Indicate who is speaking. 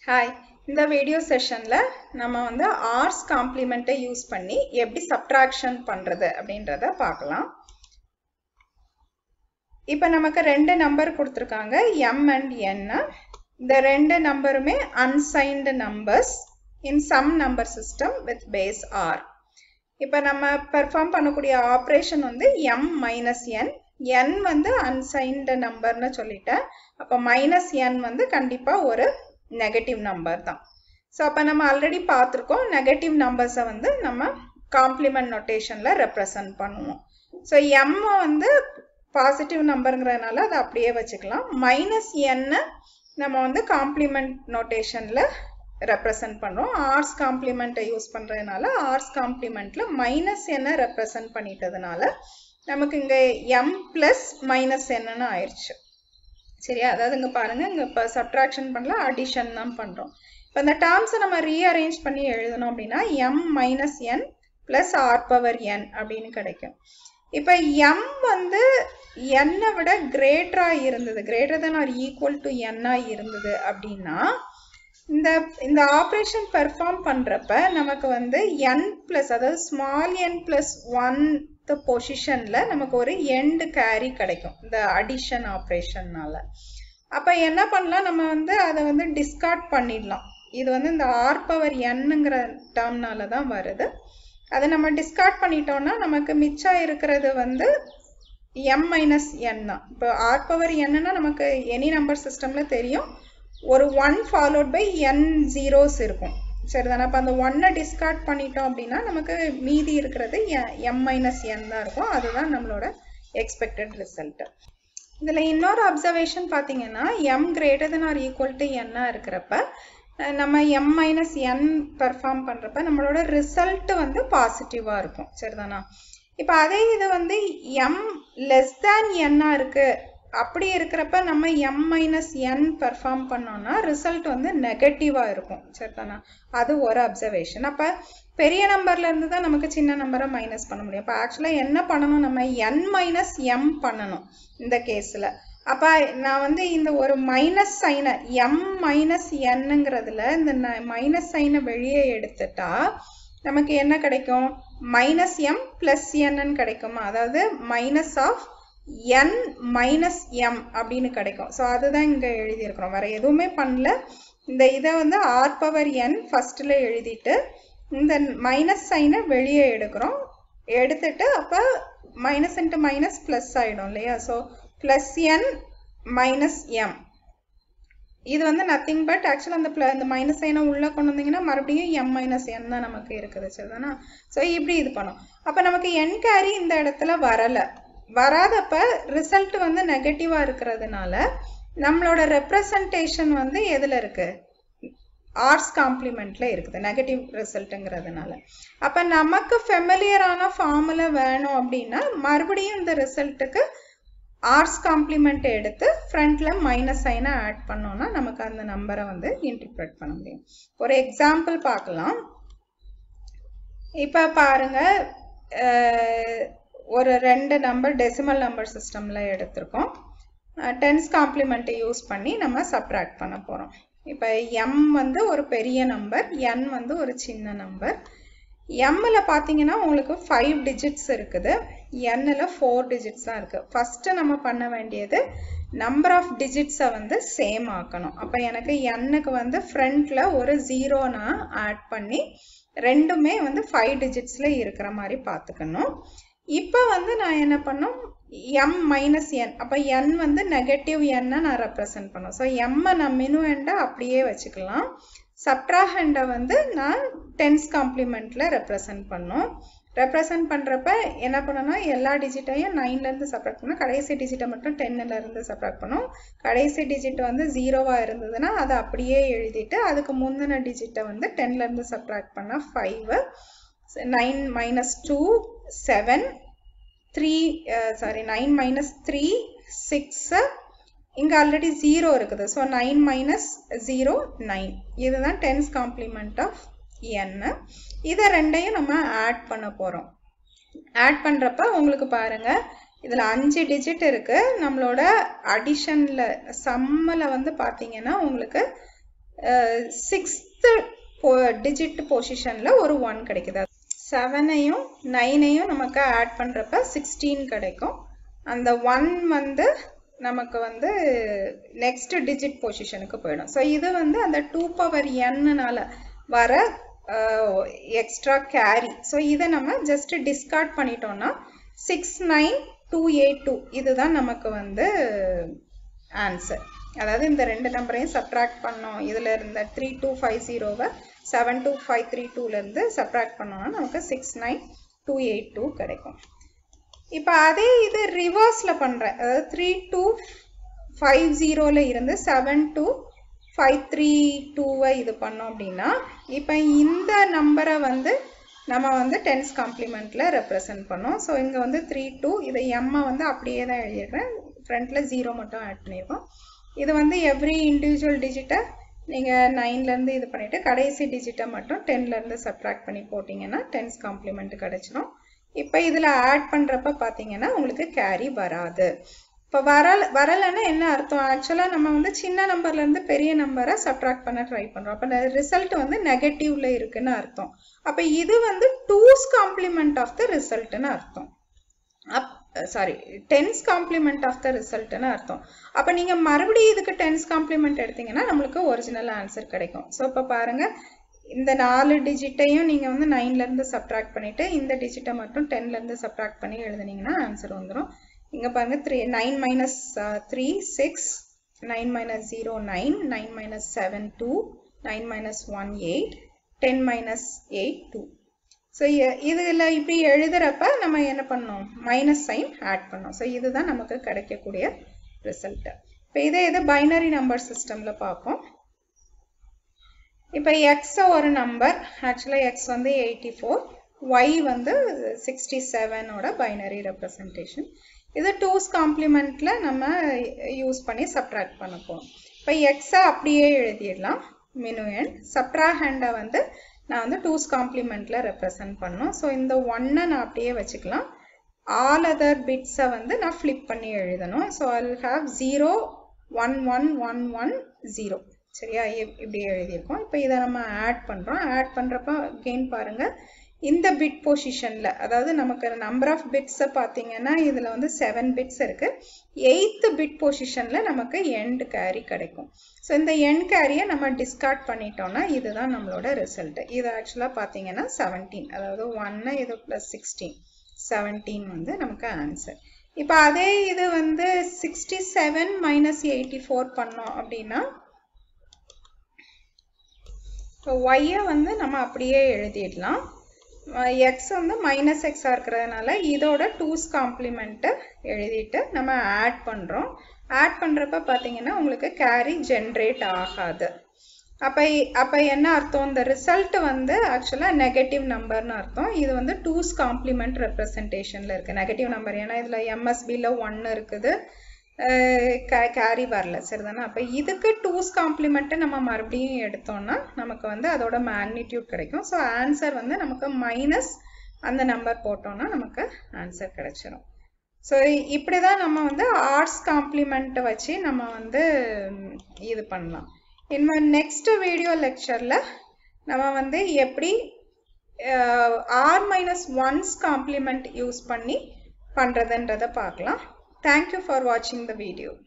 Speaker 1: Hi இந்த video செஷனில் நம்ம வந்து ஆர்ஸ் காம்ப்ளிமெண்ட்டை யூஸ் பண்ணி எப்படி சப்ட்ராக்ஷன் பண்ணுறது அப்படின்றத பார்க்கலாம் இப்போ நமக்கு ரெண்டு நம்பர் கொடுத்துருக்காங்க எம் அண்ட் என் இந்த ரெண்டு நம்பருமே unsigned numbers in some number system with base R இப்போ நம்ம பெர்ஃபார்ம் பண்ணக்கூடிய ஆப்ரேஷன் வந்து எம் மைனஸ் என் என் வந்து அன்சைன்டு நம்பர்னு சொல்லிட்டேன் அப்போ மைனஸ் என் வந்து கண்டிப்பாக ஒரு நெகட்டிவ் நம்பர் தான் ஸோ அப்போ நம்ம ஆல்ரெடி பார்த்துருக்கோம் நெகட்டிவ் நம்பர்ஸை வந்து நம்ம காம்ப்ளிமெண்ட் நொட்டேஷனில் ரெப்ரசன்ட் பண்ணுவோம் ஸோ எம் வந்து பாசிட்டிவ் நம்பருங்கிறதுனால அதை அப்படியே வச்சுக்கலாம் மைனஸ் என்ன நம்ம வந்து காம்ப்ளிமெண்ட் நோட்டேஷனில் ரெப்ரசன்ட் பண்ணுறோம் ஆர்ஸ் காம்ப்ளிமெண்ட்டை யூஸ் பண்ணுறதுனால ஆர்ஸ் காம்ப்ளிமெண்ட்டில் மைனஸ் என்ன ரெப்ரசன்ட் பண்ணிட்டதுனால நமக்கு இங்கே எம் ப்ளஸ் மைனஸ் என்னன்னு ஆயிடுச்சு சரியா அதாவது இங்கே பாருங்கள் இங்கே இப்போ சப்ட்ராக்ஷன் பண்ணல அடிஷன் தான் பண்ணுறோம் இப்போ இந்த டேர்ம்ஸை நம்ம ரீஅரேஞ்ச் பண்ணி எழுதணும் அப்படின்னா M minus N plus R power N அப்படின்னு கிடைக்கும் இப்போ எம் வந்து என்னை விட கிரேட்டராக இருந்தது greater than R equal to என்னாக இருந்தது அப்படின்னா இந்த இந்த ஆப்ரேஷன் பெர்ஃபார்ம் பண்ணுறப்ப நமக்கு வந்து என் ப்ளஸ் அதாவது ஸ்மால் என் ப்ளஸ் ஒன் பொசிஷனில் நமக்கு ஒரு எண்டு கேரி கிடைக்கும் இந்த அடிஷன் ஆப்ரேஷன்னால அப்போ என்ன பண்ணலாம் நம்ம வந்து அதை வந்து டிஸ்கார்ட் பண்ணிடலாம் இது வந்து இந்த ஆர் பவர் என்னங்கிற டேர்ம்னால தான் வருது அதை நம்ம டிஸ்கார்ட் பண்ணிட்டோம்னா நமக்கு மிச்சம் இருக்கிறது வந்து எம் மைனஸ் என் தான் இப்போ ஆர் பவர் என்னன்னா நமக்கு எனி நம்பர் சிஸ்டமில் தெரியும் ஒரு one followed by N zeros இருக்கும் சரிதானே அப்போ அந்த ஒன்னை டிஸ்கார்ட் பண்ணிட்டோம் அப்படின்னா நமக்கு மீதி இருக்கிறது எம் மைனஸ் என் தான் இருக்கும் அதுதான் நம்மளோட எக்ஸ்பெக்டட் ரிசல்ட்டு இதில் இன்னொரு அப்சர்வேஷன் பார்த்தீங்கன்னா M greater than R equal to என்னாக இருக்கிறப்ப நம்ம எம் மைனஸ் என் பெர்ஃபார்ம் பண்ணுறப்ப நம்மளோட ரிசல்ட் வந்து பாசிட்டிவாக இருக்கும் சரிதானா இப்போ அதே இது வந்து எம் லெஸ் தேன் என்னாக இருக்குது அப்படி இருக்கிறப்ப நம்ம எம் மைனஸ் என் பெர்ஃபார்ம் பண்ணோம்னா ரிசல்ட் வந்து நெகட்டிவாக இருக்கும் சரிதானா அது ஒரு அப்சர்வேஷன் அப்போ பெரிய நம்பர்ல இருந்து தான் நமக்கு சின்ன நம்பரை மைனஸ் பண்ண முடியும் இப்போ ஆக்சுவலாக என்ன பண்ணணும் நம்ம என் மைனஸ் எம் பண்ணணும் இந்த கேஸில் அப்போ நான் வந்து இந்த ஒரு மைனஸ் சைனை எம் மைனஸ் என்னங்கிறதுல இந்த மைனஸ் சைனை வெளியே எடுத்துட்டா நமக்கு என்ன கிடைக்கும் மைனஸ் எம் பிளஸ் என்னன்னு கிடைக்குமா அதாவது minus of N minus M அப்படின்னு கிடைக்கும் ஸோ அதுதான் இங்கே எழுதியிருக்கிறோம் வேறு எதுவுமே பண்ணல இந்த இதை வந்து ஆர் பவர் என் ஃபஸ்ட்டில் எழுதிட்டு இந்த மைனஸ் சைனை வெளியே எடுக்கிறோம் எடுத்துட்டு அப்போ மைனஸ் இன்ட்டு மைனஸ் ப்ளஸ் ஆகிடும் இல்லையா so plus N minus M இது வந்து நத்திங் பட் ஆக்சுவலாக அந்த ப்ள இந்த மைனஸ் சைனை உள்ளே கொண்டு வந்தீங்கன்னா மறுபடியும் எம் மைனஸ் என் தான் நமக்கு இருக்குது சரிதானா ஸோ இப்படி இது பண்ணும் அப்போ நமக்கு என் கேரி இந்த இடத்துல வரலை வராதப்ப ரிசல்ட் வந்து நெகட்டிவாக இருக்கிறதுனால நம்மளோட ரெப்ரசன்டேஷன் வந்து எதில் இருக்குது ஆர்ட்ஸ் காம்ப்ளிமெண்ட்ல இருக்குது நெகட்டிவ் ரிசல்ட்டுங்கிறதுனால அப்போ நமக்கு ஃபெமிலியரான ஃபார்முலா வேணும் அப்படின்னா மறுபடியும் இந்த ரிசல்ட்டுக்கு ஆர்ட்ஸ் காம்ப்ளிமெண்ட் எடுத்து ஃப்ரண்ட்ல மைனஸ் சைனை ஆட் பண்ணோம்னா நமக்கு அந்த நம்பரை வந்து இன்டிப்ரெட் பண்ண முடியும் ஒரு எக்ஸாம்பிள் பார்க்கலாம் இப்போ பாருங்க ஒரு ரெண்டு நம்பர் டெசிமல் நம்பர் சிஸ்டமில் எடுத்திருக்கோம் டென்ஸ் காம்ப்ளிமெண்ட்டை யூஸ் பண்ணி நம்ம சப்ராக்ட் பண்ண போகிறோம் இப்போ எம் வந்து ஒரு பெரிய நம்பர் என் வந்து ஒரு சின்ன நம்பர் எம்மில் பார்த்தீங்கன்னா உங்களுக்கு ஃபைவ் டிஜிட்ஸ் இருக்குது என்னில் ஃபோர் டிஜிட்ஸ் தான் இருக்குது ஃபஸ்ட்டு நம்ம பண்ண வேண்டியது நம்பர் ஆஃப் டிஜிட்ஸை வந்து சேம் ஆக்கணும் அப்போ எனக்கு எண்ணுக்கு வந்து ஃப்ரண்ட்டில் ஒரு ஜீரோ நான் ஆட் பண்ணி ரெண்டுமே வந்து ஃபைவ் டிஜிட்ஸில் இருக்கிற மாதிரி பார்த்துக்கணும் இப்போ வந்து நான் என்ன பண்ணும் எம் மைனஸ் என் அப்போ என் வந்து நெகட்டிவ் எண்ணை நான் ரெப்ரசன்ட் பண்ணும் ஸோ எம்மை நான் மினு எண்டை அப்படியே வச்சுக்கலாம் சப்ட்ராஹெண்டை வந்து நான் டென்ஸ் காம்ப்ளிமெண்ட்டில் ரெப்ரசன்ட் பண்ணும் ரெப்ரசன்ட் பண்ணுறப்ப என்ன பண்ணணும் எல்லா டிஜிட்டையும் நைன்லேருந்து சப்ராக்ட் பண்ணணும் கடைசி டிஜிட்டை மட்டும் டென்னிலேருந்து சப்ராக்ட் பண்ணும் கடைசி டிஜிட் வந்து ஜீரோவாக இருந்ததுன்னா அதை அப்படியே எழுதிட்டு அதுக்கு முந்தின டிஜிட்டை வந்து டென்லேருந்து சப்ராக்ட் பண்ணால் five nine minus two seven three sorry nine minus three six இங்கே ஆல்ரெடி ஜீரோ இருக்குது so nine minus zero nine இதுதான் டென்ஸ் காம்ப்ளிமெண்ட் ஆஃப் என் இதை ரெண்டையும் நம்ம ஆட் பண்ண போகிறோம் ஆட் பண்ணுறப்ப உங்களுக்கு பாருங்கள் இதில் அஞ்சு டிஜிட் இருக்குது நம்மளோட அடிஷனில் சம்மில் வந்து பார்த்தீங்கன்னா உங்களுக்கு சிக்ஸ்த்து டிஜிட் பொசிஷனில் ஒரு ஒன் கிடைக்குது செவனையும் நைனையும் நமக்கு ஆட் பண்ணுறப்ப சிக்ஸ்டீன் கிடைக்கும் அந்த ஒன் வந்து நமக்கு வந்து நெக்ஸ்ட் டிஜிட் பொசிஷனுக்கு போயிடும் ஸோ இது வந்து அந்த டூ பவர் என்னால வர எக்ஸ்ட்ரா கேரி ஸோ இதை நம்ம ஜஸ்ட் டிஸ்கார்ட் பண்ணிட்டோம்னா six nine two eight two இதுதான் நமக்கு வந்து ஆன்சர் அதாவது இந்த ரெண்டு நம்பரையும் சப்ட்ராக்ட் பண்ணோம் இதில் இருந்த த்ரீ டூ ஃபைவ் ஜீரோவை செவன் டூ ஃபைவ் த்ரீ டூலேருந்து சப்ட்ராக்ட் பண்ணோம்னா நமக்கு six nine two eight two கிடைக்கும் இப்போ அதே இது ரிவர்ஸில் பண்ணுறேன் அதாவது த்ரீ டூ ஃபைவ் ஜீரோவில் இருந்து செவன் டூ ஃபைவ் த்ரீ டூவை இது பண்ணோம் அப்படின்னா இப்போ இந்த நம்பரை வந்து நம்ம வந்து டென்ஸ் காம்ப்ளிமெண்ட்டில் ரெப்ரசன்ட் பண்ணோம் ஸோ இங்கே வந்து த்ரீ டூ இதை எம்மை வந்து அப்படியே தான் எழுதியிருக்கிறேன் ஃப்ரண்ட்டில் ஜீரோ மட்டும் ஆட் பண்ணியிருக்கோம் இது வந்து எவ்ரி இண்டிவிஜுவல் டிஜிட்டை நீங்கள் நைன்லேருந்து இது பண்ணிவிட்டு கடைசி டிஜிட்டை மட்டும் டென்லேருந்து சப்ட்ராக்ட் பண்ணி போட்டிங்கன்னா டென்ஸ் காம்ப்ளிமெண்ட் கிடச்சிரும் இப்போ இதில் ஆட் பண்ணுறப்ப பார்த்தீங்கன்னா உங்களுக்கு கேரி வராது இப்போ வரல வரலைன்னா என்ன அர்த்தம் ஆக்சுவலாக நம்ம வந்து சின்ன நம்பர்லேருந்து பெரிய நம்பரை சப்ட்ராக்ட் பண்ண ட்ரை பண்ணுறோம் அப்போ ரிசல்ட் வந்து நெகட்டிவ்ல இருக்குன்னு அர்த்தம் அப்போ இது வந்து டூஸ் காம்ப்ளிமெண்ட் ஆஃப் த ரிசல்ட்னு அர்த்தம் அப் sorry ten's complement of the ரிசல்ட்னு அர்த்தம் அப்போ நீங்கள் மறுபடியும் இதுக்கு டென்ஸ் காம்ப்ளிமெண்ட் எடுத்தீங்கன்னா நம்மளுக்கு ஒரிஜினல் ஆன்சர் கிடைக்கும் ஸோ இப்போ பாருங்கள் இந்த நாலு டிஜிட்டையும் நீங்கள் வந்து நைன்லேருந்து சப்ட்ராக்ட் பண்ணிவிட்டு இந்த டிஜிட்டை மட்டும் டென்லேருந்து சப்ட்ராக்ட் பண்ணி எழுதுனீங்கன்னா ஆன்சர் வந்துடும் இங்கே பாருங்கள் three nine minus three six nine minus zero nine nine minus seven two nine minus one eight ten minus eight two so இதில் இப்படி எழுதுறப்ப நம்ம என்ன பண்ணோம் மைனஸ் சைன் ஆட் பண்ணோம் ஸோ இதுதான் நமக்கு கிடைக்கக்கூடிய ரிசல்ட்டு இப்போ இதே இது பைனரி நம்பர் சிஸ்டமில் பார்ப்போம் இப்போ எக்ஸ் ஒரு நம்பர் ஆக்சுவலாக எக்ஸ் வந்து எயிட்டி ஃபோர் ஒய் வந்து சிக்ஸ்டி செவனோட பைனரி ரெப்ரசன்டேஷன் இது டூஸ் காம்ப்ளிமெண்ட்டில் நம்ம யூஸ் பண்ணி சப்ட்ராக்ட் பண்ண போகிறோம் இப்போ எக்ஸை அப்படியே எழுதிடலாம் மினுயன் சப்ட்ராஹேண்டை வந்து நான் வந்து டூஸ் காம்ப்ளிமெண்ட்டில் ரெப்ரசன்ட் பண்ணோம் ஸோ இந்த ஒன்னை நான் அப்படியே வச்சுக்கலாம் ஆல் அதர் பிட்ஸை வந்து நான் ஃப்ளிப் பண்ணி எழுதணும் so I have zero one one one one zero சரியா இப்படி எழுதியிருக்கோம் இப்போ இதை நம்ம ஆட் பண்ணுறோம் ஆட் பண்ணுறப்ப கெயின் பாருங்கள் இந்த பிட் பொசிஷனில் அதாவது நமக்கு நம்பர் ஆஃப் பிட்ஸை பார்த்தீங்கன்னா இதில் வந்து செவன் பிட்ஸ் இருக்குது எயித்து பிட் பொசிஷனில் நமக்கு எண்ட் கேரி கிடைக்கும் ஸோ இந்த எண்ட் கேரியை நம்ம டிஸ்கார்ட் பண்ணிட்டோம்னா இதுதான் நம்மளோட ரிசல்ட் இது ஆக்சுவலாக பார்த்தீங்கன்னா செவன்டீன் அதாவது ஒன்று இது ப்ளஸ் சிக்ஸ்டீன் செவன்டீன் வந்து நமக்கு ஆன்சர் இப்போ அதே இது வந்து sixty seven minus eighty four பண்ணோம் அப்படின்னா இப்போ ஒய்யை வந்து நம்ம அப்படியே எழுதிடலாம் எக்ஸ் வந்து மைனஸ் எக்ஸாக இருக்கிறதுனால இதோட டூஸ் காம்ப்ளிமெண்ட்டை எழுதிட்டு நம்ம ஆட் பண்ணுறோம் ஆட் பண்ணுறப்ப பார்த்தீங்கன்னா உங்களுக்கு கேரி ஜென்ரேட் ஆகாது அப்போ அப்போ என்ன அர்த்தம் இந்த ரிசல்ட் வந்து ஆக்சுவலாக நெகட்டிவ் நம்பர்னு அர்த்தம் இது வந்து டூஸ் காம்ப்ளிமெண்ட் ரெப்ரசன்டேஷனில் இருக்குது நெகட்டிவ் நம்பர் ஏன்னா இதில் எம்எஸ்பியில் ஒன்று இருக்குது கேரி வரல சரிதானே அப்போ இதுக்கு டூஸ் காம்ப்ளிமெண்ட்டை நம்ம மறுபடியும் எடுத்தோம்னா நமக்கு வந்து அதோட மேக்னிடியூட் கிடைக்கும் ஸோ ஆன்சர் வந்து நமக்கு மைனஸ் அந்த நம்பர் போட்டோம்னா நமக்கு ஆன்சர் கிடைச்சிரும் ஸோ இப்படி தான் நம்ம வந்து ஆர்ட்ஸ் காம்ப்ளிமெண்ட்டை வச்சு நம்ம வந்து இது பண்ணலாம் இன்னும் நெக்ஸ்ட் வீடியோ லெக்சரில் நம்ம வந்து எப்படி R minus one's complement use பண்ணி பண்ணுறதுன்றதை பார்க்கலாம் Thank you for watching the video.